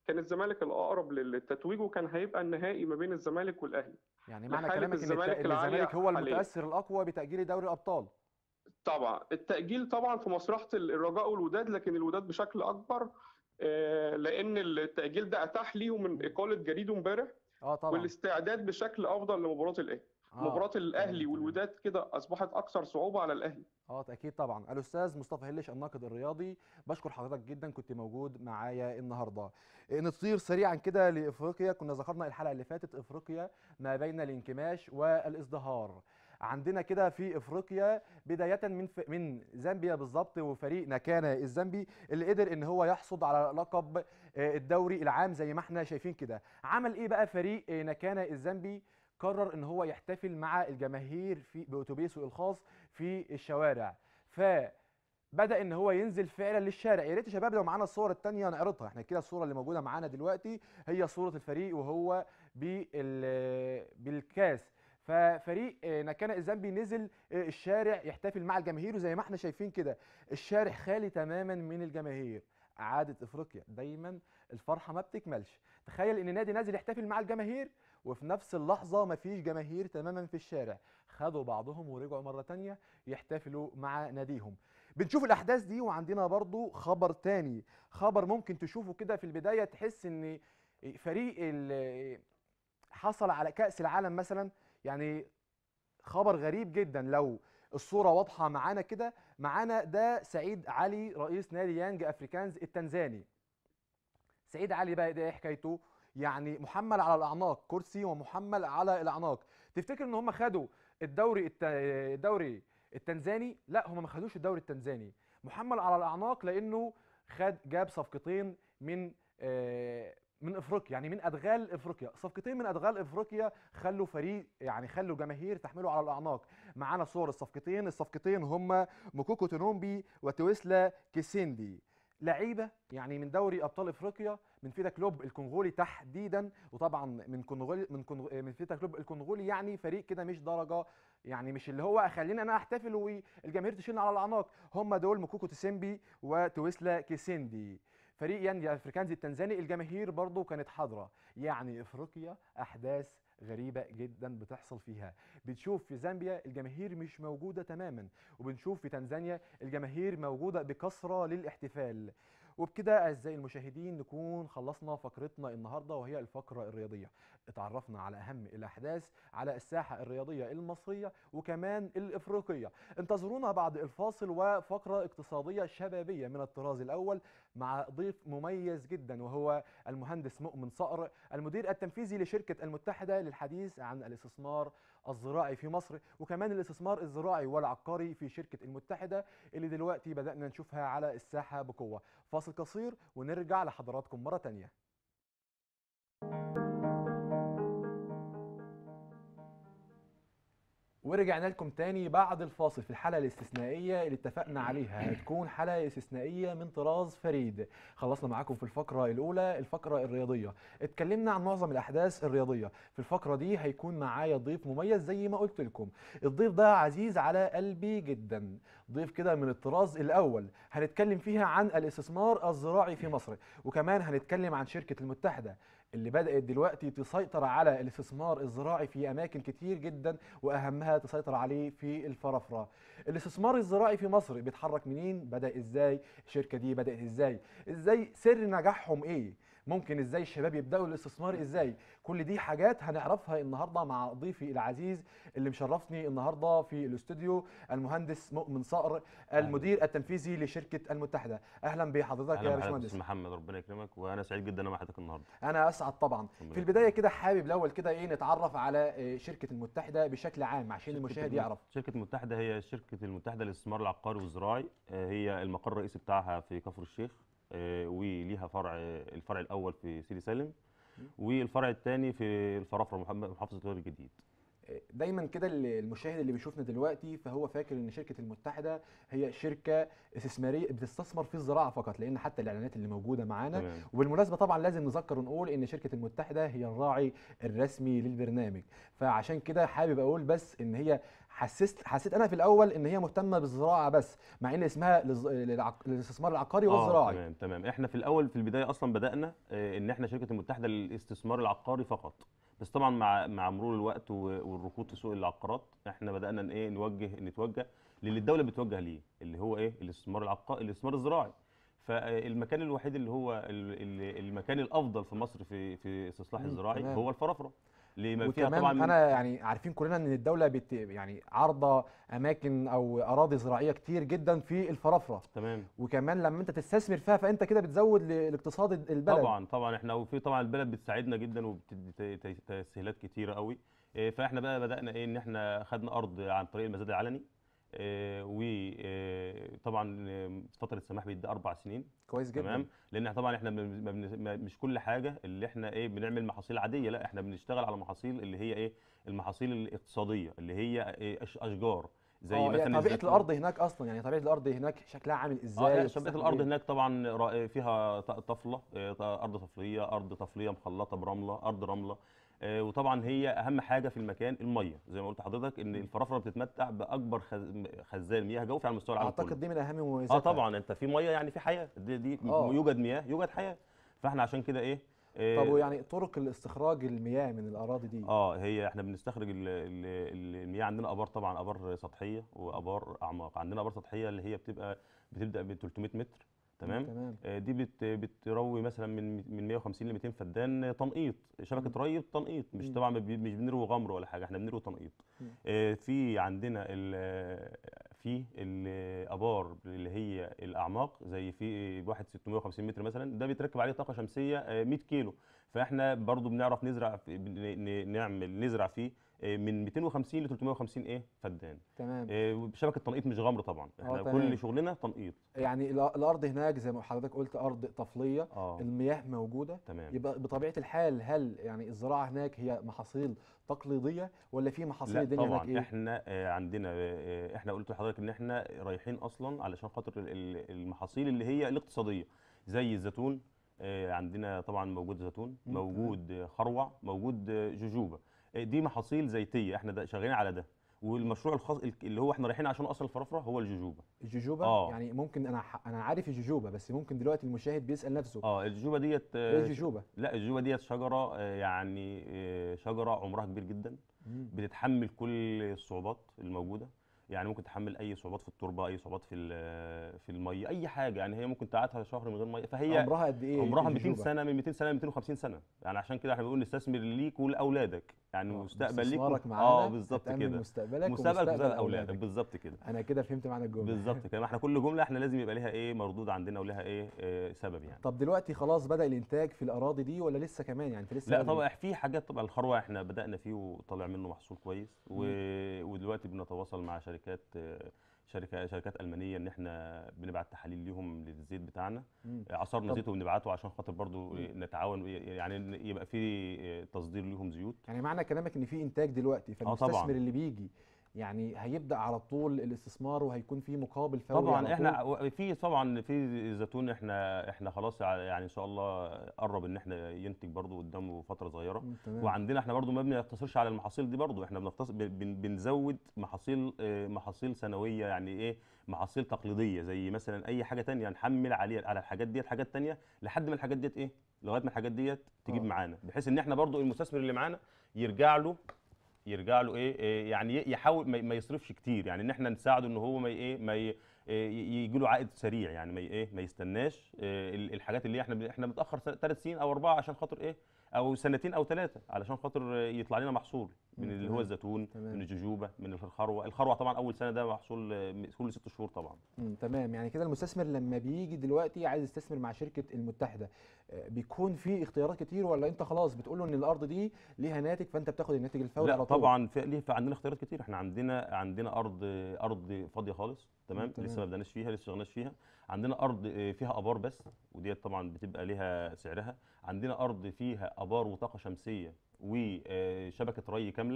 كان الزمالك الاقرب للتتويج وكان هيبقى النهائي ما بين الزمالك والاهلي يعني معنى لحالة كلامك ان الت- الزمالك إن العالية الزمالك هو حاليا. المتاثر الاقوى بتاجيل دوري الابطال طبعا التأجيل طبعا في مصلحة الرجاء والوداد لكن الوداد بشكل أكبر آه، لأن التأجيل ده أتاح ليهم من إقالة جريده امبارح اه طبعا والاستعداد بشكل أفضل لمباراة الأهلي آه. مباراة الأهلي تمام. والوداد كده أصبحت أكثر صعوبة على الأهلي اه اكيد طبعا الاستاذ مصطفى هلش الناقد الرياضي بشكر حضرتك جدا كنت موجود معايا النهارده إيه، نطير سريعا كده لافريقيا كنا ذكرنا الحلقه اللي فاتت افريقيا ما بين الانكماش والازدهار عندنا كده في افريقيا بدايه من ف... من زامبيا بالظبط وفريق نكانا الزامبي اللي قدر ان هو يحصد على لقب آه، الدوري العام زي ما احنا شايفين كده عمل ايه بقى فريق آه، نكانا الزامبي قرر ان هو يحتفل مع الجماهير في باتوبيسه الخاص في الشوارع فبدا ان هو ينزل فعلا للشارع يا ريت يا شباب لو معانا الصور التانية نعرضها احنا كده الصوره اللي موجوده معانا دلوقتي هي صوره الفريق وهو بال بالكاس ففريق آه، نكانا الزامبي نزل آه، الشارع يحتفل مع الجماهير وزي ما احنا شايفين كده الشارع خالي تماما من الجماهير عادة افريقيا دايما الفرحه ما بتكملش تخيل ان نادي نازل يحتفل مع الجماهير وفي نفس اللحظه مفيش جماهير تماما في الشارع خدوا بعضهم ورجعوا مره تانية يحتفلوا مع ناديهم بنشوف الاحداث دي وعندنا برضو خبر تاني خبر ممكن تشوفه كده في البدايه تحس ان فريق ال- حصل على كاس العالم مثلا يعني خبر غريب جدا لو الصوره واضحه معانا كده معانا ده سعيد علي رئيس نادي يانج افريكانز التنزاني سعيد علي بقى ده ايه حكايته يعني محمل على الاعناق كرسي ومحمل على الاعناق تفتكر ان هم خدوا الدوري الت... الدوري التنزاني لا هم ما خدوش الدوري التنزاني محمل على الاعناق لانه خد جاب صفقتين من آه، من افريقيا يعني من ادغال افريقيا صفقتين من ادغال افريقيا خلوا فريق يعني خلوا جماهير تحمله على الاعناق معانا صور الصفقتين الصفقتين هم موكوكو تونومبي وتويسلا كيسيندي لعيبه يعني من دوري ابطال افريقيا من فيتا كلوب الكونغولي تحديدا وطبعا من كونغولي من كونغ... من فيتا كلوب الكونغولي يعني فريق كده مش درجه يعني مش اللي هو خلينا انا احتفل والجماهير تشيلنا على الاعناق هم دول موكوكو تسيمبي وتويسلا كيسيندي فريق يانجي افريكانزي التنزاني الجماهير برضو كانت حاضره يعني افريقيا احداث غريبه جدا بتحصل فيها بنشوف في زامبيا الجماهير مش موجوده تماما وبنشوف في تنزانيا الجماهير موجوده بكثره للاحتفال وبكده اعزائي المشاهدين نكون خلصنا فقرتنا النهارده وهي الفقره الرياضيه اتعرفنا على اهم الاحداث على الساحه الرياضيه المصريه وكمان الافريقيه انتظرونا بعد الفاصل وفقره اقتصاديه شبابيه من الطراز الاول مع ضيف مميز جدا وهو المهندس مؤمن صقر المدير التنفيذي لشركه المتحده للحديث عن الاستثمار الزراعي في مصر وكمان الاستثمار الزراعي والعقاري في شركه المتحده اللي دلوقتي بدانا نشوفها على الساحه بقوه فاصل قصير ونرجع لحضراتكم مره تانيه ورجعنا لكم تاني بعد الفاصل في الحلقه الاستثنائيه اللي اتفقنا عليها هتكون حلقه استثنائيه من طراز فريد خلصنا معاكم في الفقره الاولى الفقره الرياضيه اتكلمنا عن معظم الاحداث الرياضيه في الفقره دي هيكون معايا ضيف مميز زي ما قلت لكم الضيف ده عزيز على قلبي جدا ضيف كده من الطراز الاول هنتكلم فيها عن الاستثمار الزراعي في مصر وكمان هنتكلم عن شركه المتحده اللي بدأت دلوقتي تسيطر على الاستثمار الزراعي في أماكن كتير جدا وأهمها تسيطر عليه في الفرافرة الاستثمار الزراعي في مصر بيتحرك منين بدأ إزاي الشركة دي بدأت إزاي إزاي سر نجاحهم إيه ممكن ازاي الشباب يبداوا الاستثمار ازاي كل دي حاجات هنعرفها النهارده مع ضيفي العزيز اللي مشرفني النهارده في الاستوديو المهندس مؤمن صقر المدير التنفيذي لشركه المتحده اهلا بحضرتك اهلا يا بحضرتك يا باشمهندس استاذ محمد ربنا يكرمك وانا سعيد جدا ان انا مع حضرتك النهارده انا اسعد طبعا في ربنا البدايه كده حابب الاول كده ايه نتعرف على آه، شركه المتحده بشكل عام عشان شركة المشاهد الم- يعرف شركه المتحده هي شركه المتحده للاستثمار العقاري والزراعي آه، هي المقر الرئيسي بتاعها في كفر الشيخ آه، وليها فرع الفرع الاول في سيدي سالم والفرع الثاني في الفرافره محم- محافظه الوادي الجديد دايما كده اللي- المشاهد اللي بيشوفنا دلوقتي فهو فاكر ان شركه المتحده هي شركه استثماريه بتستثمر في الزراعه فقط لان حتى الاعلانات اللي موجوده معانا تمام وبالمناسبه طبعا لازم نذكر ونقول ان شركه المتحده هي الراعي الرسمي للبرنامج فعشان كده حابب اقول بس ان هي حسست حسيت انا في الاول ان هي مهتمه بالزراعه بس مع ان اسمها للز- للعق- للاستثمار العقاري اه والزراعي تمام تمام احنا في الاول في البدايه اصلا بدانا آه، ان احنا شركه المتحده للاستثمار العقاري فقط بس طبعا مع مع مرور الوقت و- والركود في سوق العقارات احنا بدانا ن- ايه نوجه نتوجه للي الدوله بتوجه ليه اللي هو ايه الاستثمار العقاري الاستثمار الزراعي فالمكان الوحيد اللي هو ال- ال- المكان الافضل في مصر في في استصلاح مم، الزراعي تمام. هو الفرافره لما فيها وكمان طبعا من- انا يعني عارفين كلنا ان الدوله بت يعني عارضه اماكن او اراضي زراعيه كتير جدا في الفرافره تمام وكمان لما انت تستثمر فيها فانت كده بتزود ل- الاقتصاد البلد طبعا طبعا احنا وفي طبعا البلد بتساعدنا جدا وبتدي ت- ت- تسهيلات كتيره قوي إيه، فاحنا بقى بدانا ايه ان احنا خدنا ارض عن طريق المزاد العلني وطبعا فتره السماح بيدي اربع سنين كويس جدا تمام لان طبعا احنا ما بن- ما- مش كل حاجه اللي احنا ايه بنعمل محاصيل عاديه لا احنا بنشتغل على محاصيل اللي هي ايه المحاصيل الاقتصاديه اللي هي إيه أش- اشجار زي اه هي مثلا طبيعه الزيتون. الارض هناك اصلا يعني طبيعه الارض هناك شكلها عامل اه ازاي لا شبكه وبتستخدم الارض إيه؟ هناك طبعا را- فيها ط- طفله آه، ط- ارض طفليه ارض طفليه مخلطه برمله ارض رمله آه، وطبعا هي اهم حاجه في المكان الميه زي ما قلت لحضرتك ان الفرافره بتتمتع باكبر خز- خزان مياه جوفي على مستوى العالم اعتقد كله دي من اهم مميزاتها اه طبعا انت في ميه يعني في حياه دي, دي آه. يوجد مياه يوجد حياه فاحنا عشان كده ايه آه، طب ويعني طرق الاستخراج المياه من الاراضي دي اه هي احنا بنستخرج ال- ال- ال- المياه عندنا ابار طبعا ابار سطحيه وابار اعماق عندنا ابار سطحيه اللي هي بتبقى بتبدا ب 300 متر تمام تمام آه، دي بت بتروي مثلا من من 150 ل 200 فدان تنقيط شبكه ري تنقيط مش مم. طبعا ما بي- مش بنروي غمر ولا حاجه احنا بنروي تنقيط مم. آه، في عندنا ال- في الابار اللي هي الاعماق زي في واحد 650 متر مثلا ده بيتركب عليه طاقه شمسيه آه، 100 كيلو فاحنا برضو بنعرف نزرع في- ن- ن- نعمل نزرع فيه آه، من 250 ل 350 ايه فدان تمام آه، بشبكه تنقيط مش غمر طبعا احنا تمام. كل شغلنا تنقيط يعني الأ- الارض هناك زي ما حضرتك قلت ارض طفليه اه المياه موجوده تمام يبقى بطبيعه الحال هل يعني الزراعه هناك هي محاصيل تقليديه ولا في محاصيل لا الدنيا هناك طبعا ايه احنا آه، عندنا آه، احنا قلت لحضرتك ان احنا رايحين اصلا علشان خاطر ال- ال- المحاصيل اللي هي الاقتصاديه زي الزيتون آه، عندنا طبعا موجود زيتون مم، تمام. موجود آه، خروع موجود آه، جوجوبا آه، دي محاصيل زيتيه احنا ده شغالين على ده والمشروع الخاص اللي هو احنا رايحين عشان اصل الفرافره هو الجوجوبا الجوجوبا آه. يعني ممكن انا ح- انا عارف الجوجوبا بس ممكن دلوقتي المشاهد بيسال نفسه اه الجوجوبا ديت ايه آه، الجوجوبا لا الجوجوبا ديت شجره آه، يعني آه، شجره عمرها كبير جدا مم. بتتحمل كل الصعوبات الموجوده يعني ممكن تحمل اي صعوبات في التربه اي صعوبات في ال- في الميه اي حاجه يعني هي ممكن تقعدها شهر من غير ميه فهي عمرها قد ايه عمرها 200 الجوجوبا؟ سنه من 200 سنه ل 250 سنه يعني عشان كده احنا بنقول نستثمر ليك ولاولادك يعني آه، مستقبل ليك باستثمارك و- معانا اه بالظبط هتأمن كده مستقبلك مستقبل ومستقبل مستقبل اولادك اولادك بالظبط كده انا كده فهمت معنى الجمله بالظبط كده ما احنا كل جمله احنا لازم يبقى ليها ايه مردود عندنا ولها ايه آه، سبب يعني طب دلوقتي خلاص بدا الانتاج في الاراضي دي ولا لسه كمان يعني انت لسه لا بدري؟ طبعا في حاجات طبعا الخروع احنا بدأنا فيه وطلع منه محصول كويس و... ودلوقتي بنتواصل مع شركات آه، شركة شركات ألمانية إن إحنا بنبعت تحاليل ليهم للزيت بتاعنا مم. عصرنا طب- زيت وبنبعته عشان خاطر برضو نتعاون يعني يبقى في تصدير ليهم زيوت يعني معنى كلامك ان في انتاج دلوقتي طبعاً. فالمستثمر اللي بيجي يعني هيبدا على طول الاستثمار وهيكون في مقابل فوري طبعا على احنا طول. و- في طبعا في زيتون احنا احنا خلاص ع- يعني ان شاء الله قرب ان احنا ينتج برضو قدامه فتره صغيره مم، تمام وعندنا احنا برضو ما بنقتصرش على المحاصيل دي برضو احنا بنقتص... بن... بنزود محاصيل آه، محاصيل سنويه يعني ايه محاصيل تقليديه زي مثلا اي حاجه تانية نحمل عليها على الحاجات ديت حاجات تانية لحد ما الحاجات ديت ايه لغايه ما الحاجات ديت تجيب آه. معانا بحيث ان احنا برضو المستثمر اللي معانا يرجع له يرجع له ايه إيه، يعني ي- يحاول ما ما يصرفش كتير يعني ان احنا نساعده ان هو ما ي- ايه ما ي- يجي له عائد سريع يعني ما ي- ايه ما يستناش إيه، ال- الحاجات اللي احنا بن- احنا متاخر ثلاث سنين او اربعه عشان خاطر ايه او سنتين او ثلاثه علشان خاطر يطلع لنا محصول من مم، اللي تمام. هو الزيتون تمام. من الجوجوبا من الخروع الخروع طبعا اول سنه ده محصول آه، كل ست شهور طبعا مم، تمام يعني كده المستثمر لما بيجي دلوقتي عايز يستثمر مع شركه المتحده آه، بيكون في اختيارات كتير ولا انت خلاص بتقول له ان الارض دي ليها ناتج فانت بتاخد الناتج الفوري لا على طول طبعا في ليه في عندنا اختيارات كتير احنا عندنا عندنا ارض ارض فاضيه خالص تمام تمام. لسه ما بدأناش فيها لسه شغلناش فيها عندنا ارض آه، فيها ابار بس وديت طبعا بتبقى ليها سعرها عندنا ارض فيها ابار وطاقه شمسيه وشبكه ري كامله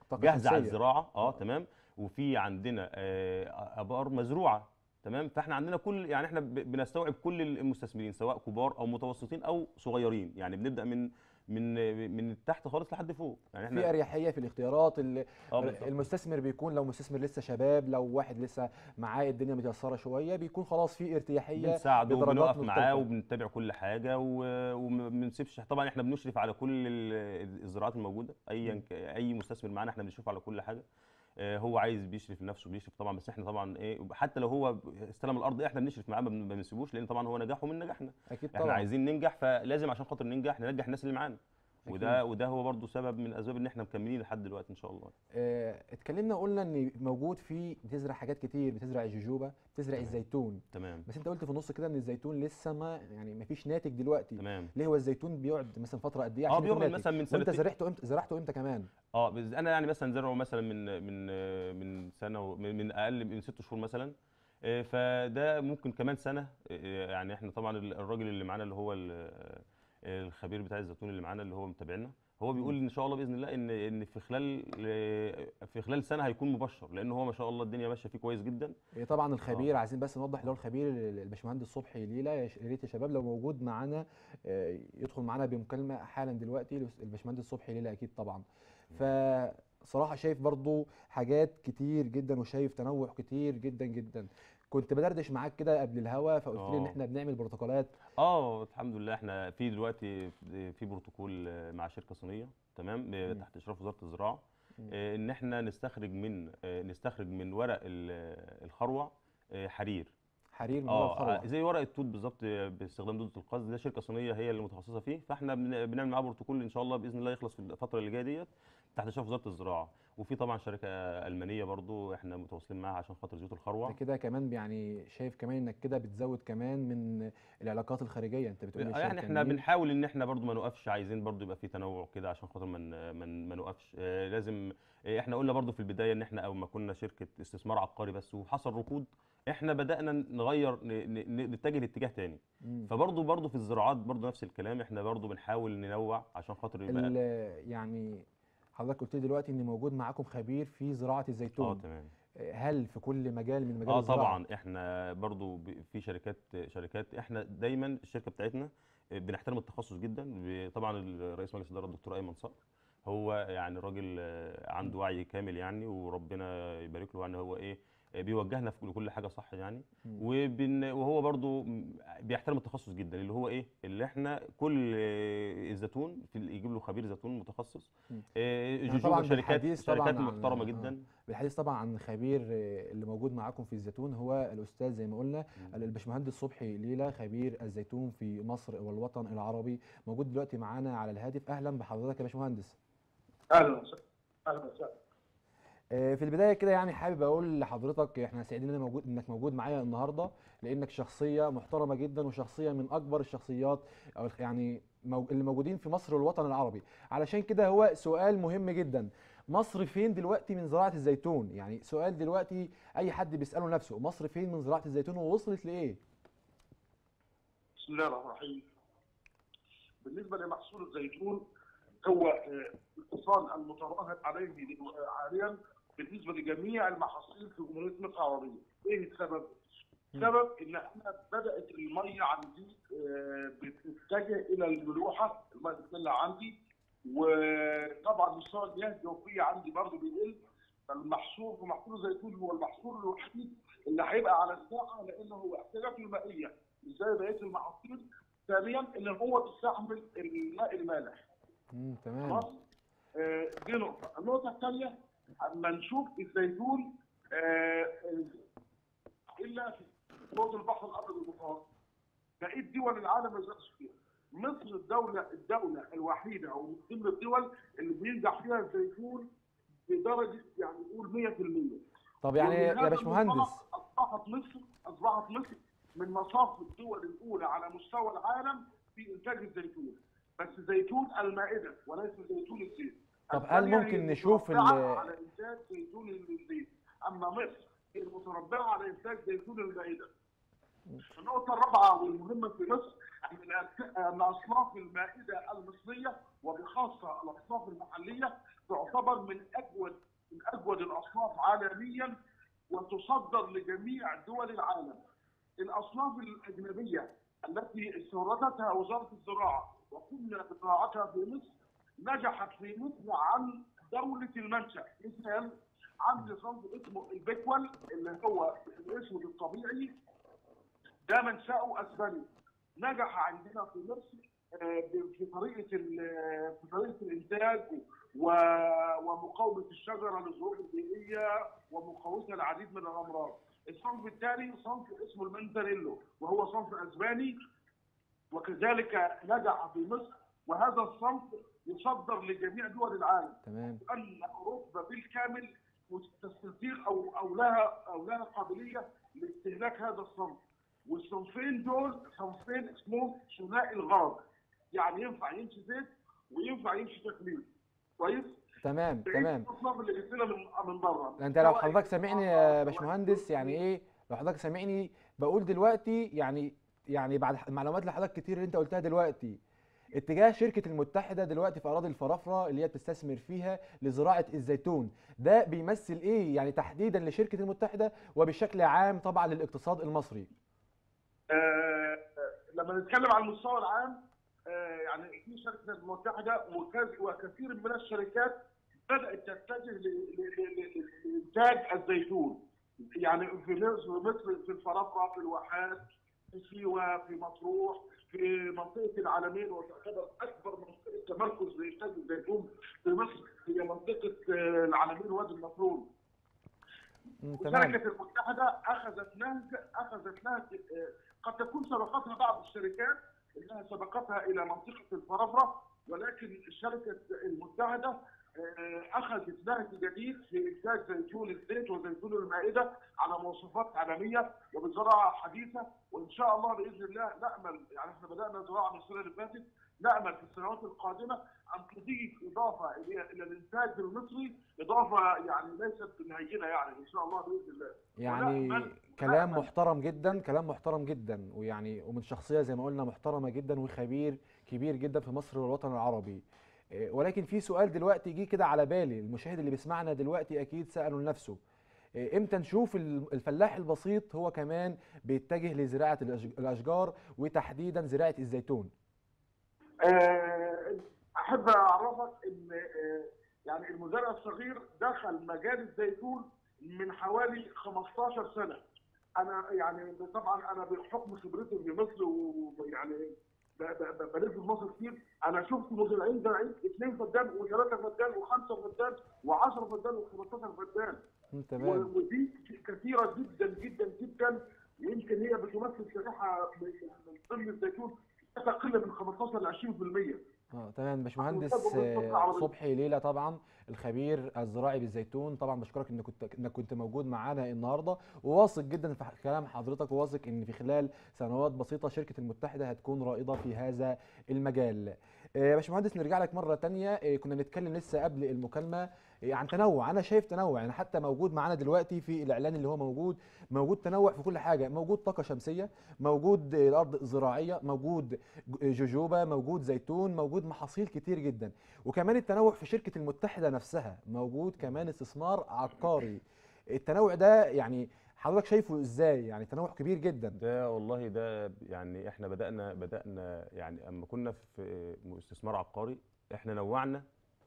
طاقة جاهزه على شمسية. الزراعه اه آه. تمام وفي عندنا آه، ابار مزروعه تمام فاحنا عندنا كل يعني احنا ب- بنستوعب كل المستثمرين سواء كبار او متوسطين او صغيرين يعني بنبدا من من من تحت خالص لحد فوق يعني في احنا اريحيه في الاختيارات ال- اه بالظبط. المستثمر بيكون لو مستثمر لسه شباب لو واحد لسه معاه الدنيا متيسره شويه بيكون خلاص في ارتياحيه بنساعده بدرجات وبنقف معاه مختلفة. وبنتابع كل حاجه و- وما بنسيبش طبعا احنا بنشرف على كل ال- الزراعات الموجوده ايا ك- اي مستثمر معانا احنا بنشوف على كل حاجه آه، هو عايز بيشرف لنفسه بيشرف طبعا بس احنا طبعا ايه حتى لو هو استلم الارض احنا بنشرف معاه ما بن- ما بنسيبوش لان طبعا هو نجاحه من نجاحنا اكيد احنا طبعا عايزين ننجح فلازم عشان خاطر ننجح ننجح الناس اللي معانا وده وده هو برضو سبب من اسباب ان احنا مكملين لحد دلوقتي ان شاء الله آه، اتكلمنا وقلنا ان موجود في بتزرع حاجات كتير بتزرع الجوجوبا بتزرع تمام. الزيتون تمام بس انت قلت في النص كده ان الزيتون لسه ما يعني ما فيش ناتج دلوقتي تمام ليه هو الزيتون بيقعد مثلا فتره قد ايه اه عشان يكون بيقعد ناتج مثلا من وانت سنتين زرعته امتى زرعته امتى كمان اه بس انا يعني مثلا زرعه مثلا من من من سنه و- من من اقل من ست شهور مثلا آه، فده ممكن كمان سنه آه، يعني احنا طبعا ال- الراجل اللي معانا اللي هو ال- آه، الخبير بتاع الزيتون اللي معانا اللي هو متابعنا هو بيقول ان شاء الله باذن الله ان ان في خلال آه، في خلال سنه هيكون مبشر لان هو ما شاء الله الدنيا ماشيه فيه كويس جدا إيه طبعا الخبير عايزين بس نوضح اللي هو الخبير ال- الباشمهندس صبحي ليلى يا ش- يا ريت يا شباب لو موجود معانا آه، يدخل معانا بمكالمه حالا دلوقتي الباشمهندس صبحي ليلى اكيد طبعا فصراحه شايف برضو حاجات كتير جدا وشايف تنوع كتير جدا جدا كنت بدردش معاك كده قبل الهوا فقلت لي ان آه. احنا بنعمل بروتوكولات اه الحمد لله احنا في دلوقتي في بروتوكول آه، مع شركه صينيه تمام آه، مم. تحت اشراف وزاره الزراعه مم. آه، ان احنا نستخرج من آه، نستخرج من ورق ال- الخروع آه، حرير حرير من ورا اه الخروع زي ورق التوت بالظبط آه، باستخدام دوده القص ده شركه صينيه هي اللي متخصصه فيه فاحنا بن- بنعمل معاه بروتوكول ان شاء الله باذن الله يخلص في الفتره اللي جايه ديت تحت اشراف وزاره الزراعه وفي طبعا شركه المانيه برضو احنا متواصلين معاها عشان خاطر زيوت الخروع انت كده كمان يعني شايف كمان انك كده بتزود كمان من العلاقات الخارجيه انت بتقول لي يعني الشركة احنا منين؟ بنحاول ان احنا برضو ما نوقفش عايزين برضو يبقى في تنوع كده عشان خاطر ما ن- ما ن- ما نوقفش آه، لازم آه، احنا قلنا برضو في البدايه ان احنا اول ما كنا شركه استثمار عقاري بس وحصل ركود احنا بدانا نغير ن- ن- ن- نتجه لاتجاه تاني مم. فبرضو برضو في الزراعات برضو نفس الكلام احنا برضو بنحاول ننوع عشان خاطر يبقى ال- يعني حضرتك قلت لي دلوقتي ان موجود معاكم خبير في زراعه اه الزيتون تمام هل في كل مجال من مجال اه الزراعه طبعا احنا برضو ب- في شركات شركات احنا دايما الشركه بتاعتنا بنحترم التخصص جدا ب- طبعا رئيس مجلس الاداره الدكتور ايمن صقر هو يعني راجل آه، عنده وعي كامل يعني وربنا يبارك له يعني هو ايه آه، بيوجهنا في كل حاجه صح يعني مم. وبن وهو برضو م- بيحترم التخصص جدا اللي هو ايه اللي احنا كل آه، الزيتون في يجيب له خبير زيتون متخصص مم. آه، طبعاً جوجوبا شركات بالحديث طبعاً شركات عن- محترمه آه. جدا بالحديث طبعا عن خبير آه، اللي موجود معاكم في الزيتون هو الاستاذ زي ما قلنا مم. الباشمهندس صبحي ليلى خبير الزيتون في مصر والوطن العربي موجود دلوقتي معانا على الهاتف اهلا بحضرتك يا باشمهندس اهلا وسهلا اهلا وسهلا آه، في البدايه كده يعني حابب اقول لحضرتك احنا سعيدين ان أنا موجود انك موجود معايا النهارده لانك شخصيه محترمه جدا وشخصيه من اكبر الشخصيات او الخ- يعني مو- اللي موجودين في مصر والوطن العربي علشان كده هو سؤال مهم جدا مصر فين دلوقتي من زراعه الزيتون يعني سؤال دلوقتي اي حد بيساله نفسه مصر فين من زراعه الزيتون ووصلت لايه بسم الله الرحمن الرحيم بالنسبه لمحصول الزيتون هو آه، الاتصال المتراهن عليه دلو- آه، حاليا بالنسبه لجميع المحاصيل في جمهوريه مصر العربيه ايه السبب؟ السبب ان احنا بدات الميه عندي آه، بتتجه الى الملوحه الميه بتطلع عندي وطبعا مستوى المياه الجوفيه عندي برضه بيقل فالمحصول في محصول الزيتون هو المحصول الوحيد اللي هيبقى على الساحه لانه هو احتياجاته المائيه مش زي بقيه المحاصيل ثانيا ان هو بيستحمل الماء المالح مم تمام خلاص آه، دي نقطه النقطه الثانيه اما نشوف الزيتون آه، الا في موت البحر الابيض المتوسط بقيه دول العالم ما زادش فيها مصر الدوله الدوله الوحيده او من ضمن الدول اللي بينجح فيها الزيتون بدرجه يعني نقول 100% طب يعني ومن يا هذا باشمهندس المنطلق اصبحت مصر اصبحت مصر من مصاف الدول الاولى على مستوى العالم في انتاج الزيتون بس زيتون المائده وليس زيتون الزيت طب هل الثانية ممكن هي نشوف المتربعة ال- على انتاج زيتون الزيت اما مصر هي المتربعه على انتاج زيتون المائده النقطة الرابعة والمهمة في مصر أن الأس- أن أصناف المائدة المصرية وبخاصة الأصناف المحلية تعتبر من اجود من اجود الاصناف عالميا وتصدر لجميع دول العالم. الاصناف الاجنبيه التي استوردتها وزاره الزراعه وقمنا بزراعتها في مصر نجحت في مصر عن دوله المنشا، مثال عندي صنف اسمه البيكول اللي هو الاسود الطبيعي ده منشأه اسباني نجح عندنا في مصر آه، في طريقه ال- في طريقه الانتاج و- ومقاومه الشجره للظروف البيئيه ومقاومتها العديد من الامراض. الصنف الثاني صنف اسمه المانزاريلو وهو صنف اسباني وكذلك نجح في مصر وهذا الصنف يصدر لجميع دول العالم تمام ان اوروبا بالكامل تستطيع او او لها او لها قابليه لاستهلاك هذا الصنف والصنفين دول صنفين اسمهم ثنائي الغرض يعني ينفع يمشي زيت وينفع يمشي تخليل كويس؟ تمام بعيد تمام الاصناف اللي جبت لنا من من بره انت لو حضرتك سامعني يا باشمهندس يعني ايه لو حضرتك سامعني بقول دلوقتي يعني يعني بعد المعلومات اللي حضرتك كتير اللي انت قلتها دلوقتي اتجاه شركة المتحدة دلوقتي في أراضي الفرافرة اللي هي بتستثمر فيها لزراعة الزيتون ده بيمثل إيه يعني تحديدا لشركة المتحدة وبشكل عام طبعا للاقتصاد المصري آه، لما نتكلم على المستوى العام آه، يعني في شركه المتحده وكذ- وكثير من الشركات بدات تتجه ل- ل- ل- ل- لانتاج الزيتون يعني في مصر في مصر في الفرافره في الواحات في سيوه في مطروح في منطقه العالمين وتعتبر اكبر منطقه تمركز لانتاج الزيتون في مصر هي منطقه آه، العالمين وادي النطرون مم، تمام وشركه المتحده اخذت نهج اخذت نهج آه، قد تكون سبقتها بعض الشركات انها سبقتها الى منطقه الفرافره ولكن شركه المتحده آه، اخذت نهج جديد في انتاج زيتون الزيت وزيتون المائده على مواصفات عالميه وبزراعه حديثه وان شاء الله باذن الله نامل يعني احنا بدانا زراعه من السنه اللي فاتت نامل في السنوات القادمه ان تضيف اضافه الى الى الانتاج المصري اضافه يعني ليست هينه يعني ان شاء الله باذن الله يعني ونأمل- كلام ونأمل- محترم جدا كلام محترم جدا ويعني ومن شخصية زي ما قلنا محترمة جدا وخبير كبير جدا في مصر والوطن العربي إيه، ولكن في سؤال دلوقتي جه كده على بالي المشاهد اللي بيسمعنا دلوقتي اكيد سأله لنفسه إيه، امتى نشوف ال- الفلاح البسيط هو كمان بيتجه لزراعة الأش- الاشجار وتحديدا زراعة الزيتون آه، احب اعرفك ان آه، يعني المزارع الصغير دخل مجال الزيتون من حوالي 15 سنه انا يعني طبعا انا بحكم خبرتي في مصر ويعني ب- ب- ب- بلف في مصر كتير انا شفت مزارعين زارعين اثنين فدان وثلاثه فدان وخمسه فدان و10 فدان و15 فدان مم، تمام و- ودي كثيره جدا جدا جدا ويمكن هي بتمثل شريحه من من ضمن الزيتون لا تقل من 15 ل 20% اه تمام باشمهندس مستقبل آه، الفترة العربية. صبحي ليلى طبعا الخبير الزراعي بالزيتون طبعا بشكرك انك كنت انك كنت موجود معانا النهارده وواثق جدا في كلام حضرتك وواثق ان في خلال سنوات بسيطه شركه المتحده هتكون رائده في هذا المجال آه، يا باشمهندس نرجع لك مره تانية آه، كنا بنتكلم لسه قبل المكالمه آه، عن تنوع انا شايف تنوع يعني حتى موجود معانا دلوقتي في الاعلان اللي هو موجود موجود تنوع في كل حاجه موجود طاقه شمسيه موجود آه، الارض زراعيه موجود جوجوبا موجود زيتون موجود محاصيل كتير جدا وكمان التنوع في شركة المتحدة نفسها موجود كمان استثمار عقاري التنوع ده يعني حضرتك شايفه ازاي يعني تنوع كبير جدا ده والله ده يعني احنا بدأنا بدأنا يعني اما كنا في استثمار عقاري احنا نوعنا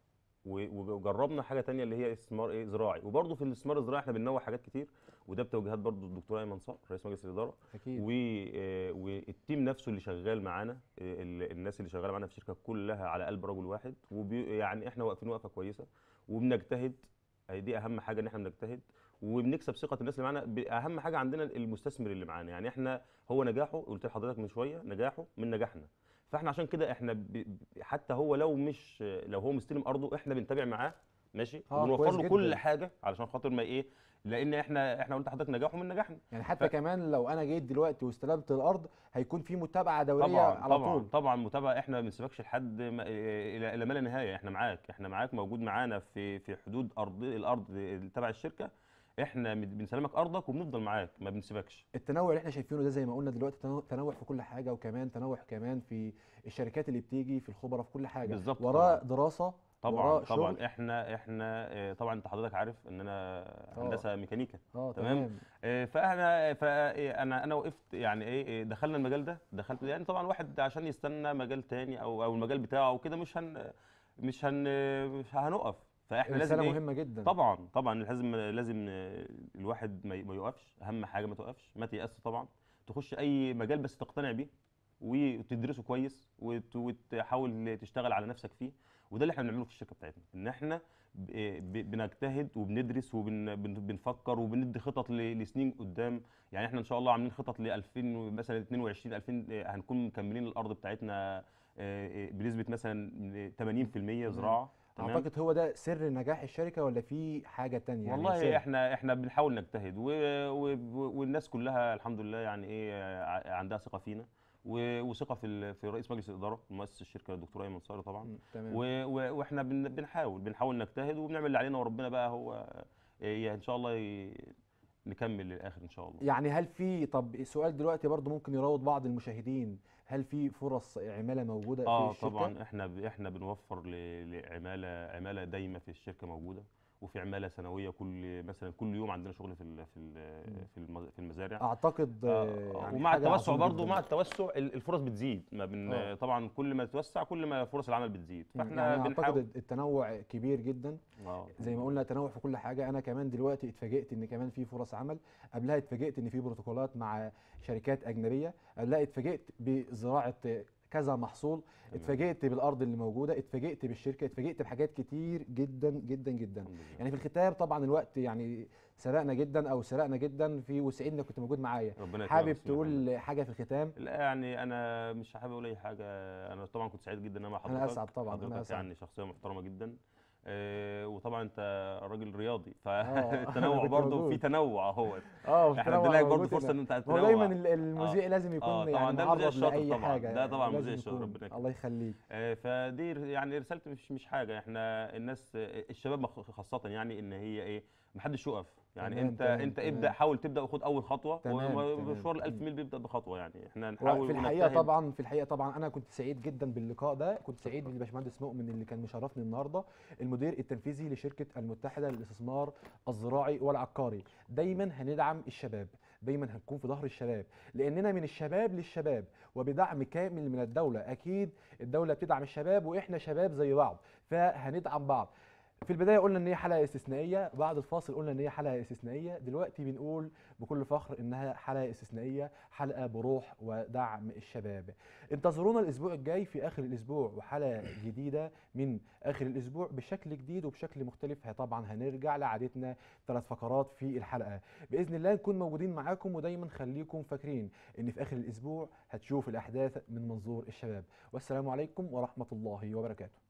و- وجربنا حاجه تانية اللي هي استثمار ايه زراعي وبرضه في الاستثمار الزراعي احنا بننوع حاجات كتير وده بتوجيهات برضه الدكتور ايمن صقر رئيس مجلس الاداره اكيد و- آه، والتيم نفسه اللي شغال معانا آه، ال- الناس اللي شغاله معانا في الشركه كلها على قلب رجل واحد ويعني احنا واقفين وقفه كويسه وبنجتهد آه، دي اهم حاجه ان احنا بنجتهد وبنكسب ثقه الناس اللي معانا ب- اهم حاجه عندنا المستثمر اللي معانا يعني احنا هو نجاحه قلت لحضرتك من شويه نجاحه من نجاحنا فاحنا عشان كده احنا ب... ب- حتى هو لو مش لو هو مستلم ارضه احنا بنتابع معاه ماشي آه، وبنوفر كويس له كل جداً. حاجه علشان خاطر ما ايه لان احنا احنا قلت لحضرتك نجاحه من نجاحنا يعني حتى كمان لو انا جيت دلوقتي واستلمت الارض هيكون في متابعة دورية طبعا على طبعا طول طبعا متابعه احنا ما بنسيبكش لحد ما الى الى ما لا نهايه احنا معاك احنا معاك موجود معانا في في حدود ارض الارض تبع الشركه احنا من- بنسلمك ارضك وبنفضل معاك ما بنسيبكش التنوع اللي احنا شايفينه ده زي ما قلنا دلوقتي تنوع- تنوع في كل حاجة وكمان تنوع كمان في الشركات اللي بتيجي في الخبراء في كل حاجة بالظبط وراء طبعاً. دراسة طبعا وراء طبعا شغل. احنا احنا آه، طبعا انت حضرتك عارف ان انا هندسه ميكانيكا اه تمام. تمام آه، فاحنا فانا انا وقفت يعني ايه إيه، دخلنا المجال ده دخلت يعني طبعا واحد عشان يستنى مجال تاني او او المجال بتاعه او كده مش هن مش هن مش هنقف فاحنا لازم رساله إيه مهمه جدا طبعا طبعا لازم لازم آه، الواحد ما ي- ما يوقفش اهم حاجه ما توقفش ما تيأس طبعا تخش اي مجال بس تقتنع بيه وتدرسه كويس وت- وتحاول تشتغل على نفسك فيه وده اللي احنا بنعمله في الشركه بتاعتنا ان احنا ب- ب- بنجتهد وبندرس وبنفكر وبندي خطط ل- لسنين قدام يعني احنا ان شاء الله عاملين خطط ل 2000 مثلا 22 2000 آه، هنكون مكملين الارض بتاعتنا آه، آه، بنسبه مثلا 80% زراعه تمام اعتقد هو ده سر نجاح الشركه ولا في حاجه تانية يعني والله سر؟ احنا احنا بنحاول نجتهد و... و... والناس كلها الحمد لله يعني ايه ع- عندها ثقه فينا و... وثقه في ال... في رئيس مجلس الاداره مؤسس الشركه الدكتور ايمن صقر طبعا مم، تمام و... و... واحنا بن... بنحاول بنحاول نجتهد وبنعمل اللي علينا وربنا بقى هو إيه ان شاء الله ي... نكمل للاخر ان شاء الله يعني هل في طب السؤال دلوقتي برضو ممكن يراود بعض المشاهدين هل في فرص عماله موجوده اه في الشركه طبعا احنا ب... احنا بنوفر ل... لعماله عماله دايمه في الشركه موجوده وفي عماله سنويه كل مثلا كل يوم عندنا شغل في ال... في ال... في الم- في المزارع اعتقد آه، آه، يعني ومع حاجة التوسع عظيمة برضه جداً. مع التوسع ال- الفرص بتزيد ما بن آه. طبعا كل ما تتوسع كل ما فرص العمل بتزيد مم، فاحنا يعني بنحاول اعتقد التنوع كبير جدا آه. زي ما قلنا تنوع في كل حاجه انا كمان دلوقتي اتفاجئت ان كمان في فرص عمل قبلها اتفاجئت ان في بروتوكولات مع شركات اجنبيه قبلها اتفاجئت بزراعه كذا محصول تمام. اتفاجئت بالارض اللي موجوده اتفاجئت بالشركه اتفاجئت بحاجات كتير جدا جدا جدا الحمد لله. يعني في الختام طبعا الوقت يعني سرقنا جدا او سرقنا جدا في وسعيدنا كنت موجود معايا ربنا يكرمك حابب يا سيدي محمد. تقول حاجه في الختام لا يعني انا مش حابب اقول اي حاجه انا طبعا كنت سعيد جدا ان انا مع حضرتك أنا أسعد طبعاً، أنا حضرتك أسعد. يعني شخصيه محترمه جدا آه، وطبعا انت راجل رياضي أنا فالتنوع كنت برضه موجود. في تنوع اهو اه احنا التنوع ادينا لك برضه موجود فرصه هنا. ان انت ما هو تتنوع دايما ال- المذيع لازم يكون آه، طبعاً يعني ده المذيع معرض الشاطر لاي طبعاً. حاجه ده طبعاً لازم مذيع الشاطر، يكون. ربنا يكرمك. الله يخليك آه، فدي ر- يعني رسالتي مش مش حاجه احنا الناس آه، الشباب مخ- خاصه يعني ان هي ايه محدش يقف يعني تمام، انت تمام، انت تمام. ابدا حاول تبدا وخد اول خطوه تمام، ومشوار تمام. ال 1000 ميل بيبدا بخطوه يعني احنا نحاول في الحقيقه ونجتهد. طبعا في الحقيقه طبعا انا كنت سعيد جدا باللقاء ده كنت سعيد بالباشمهندس مؤمن اللي كان مشرفني النهارده المدير التنفيذي لشركه المتحده للاستثمار الزراعي والعقاري دايما هندعم الشباب دايما هنكون في ظهر الشباب لاننا من الشباب للشباب وبدعم كامل من الدوله اكيد الدوله بتدعم الشباب واحنا شباب زي بعض فهندعم بعض في البدايه قلنا ان هي حلقه استثنائيه بعد الفاصل قلنا ان هي حلقه استثنائيه دلوقتي بنقول بكل فخر انها حلقه استثنائيه حلقه بروح ودعم الشباب انتظرونا الاسبوع الجاي في اخر الاسبوع وحلقه جديده من اخر الاسبوع بشكل جديد وبشكل مختلف طبعا هنرجع لعادتنا ثلاث فقرات في الحلقه باذن الله نكون موجودين معاكم ودايما خليكم فاكرين ان في اخر الاسبوع هتشوف الاحداث من منظور الشباب والسلام عليكم ورحمه الله وبركاته